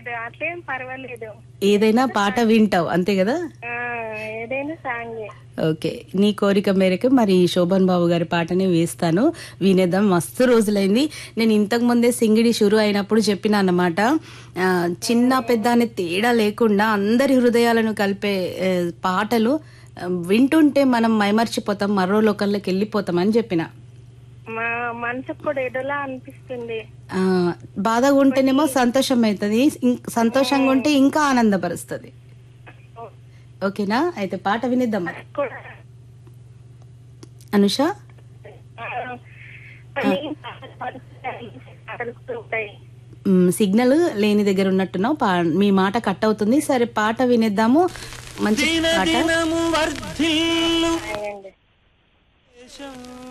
పర్వాలేదు అట్లేం పర్వాలేదు ఏదైనా పాట వింటావు అంతే కదా ఆ, ఏదైనా సాంగ్ ఓకే నీ కోరిక మేరకు మరి శోభన్ బాబు గారి పాటనే వేస్తాను వినేద్దాం మస్తు రోజులైంది నేను ఇంతకు ముందే సింగిడి షురు అయినప్పుడు చెప్పిన అన్నమాట ఆ, చిన్న పెద్ద అనే తేడా లేకుండా అందరి హృదయాలను కలిపే ఆ, పాటలు ఆ, వింటుంటే మనం మైమర్చిపోతాం మరో లోకంలోకి వెళ్ళిపోతాం అని చెప్పిన మా మనసుకు కూడా ఏదోలా అనిపిస్తుంది ఆ, బాధగా ఉంటేనేమో సంతోషం అవుతుంది ఇం- సంతోషంగా ఉంటే ఇంకా ఆనందపరుస్తుంది ఓకేనా అయితే పాట వినిద్దాం కూడా అనుష ఆ, కొన్ని పాటలు ఉంటాయి మ్, సిగ్నల్ లేని దగ్గర ఉన్నట్టున్నావు పా మీ మాట కట్ అవుతుంది సరే పాట వినేద్దాము మంచి పాట దినము వర్ధిల్లు అయ్యండి దేశం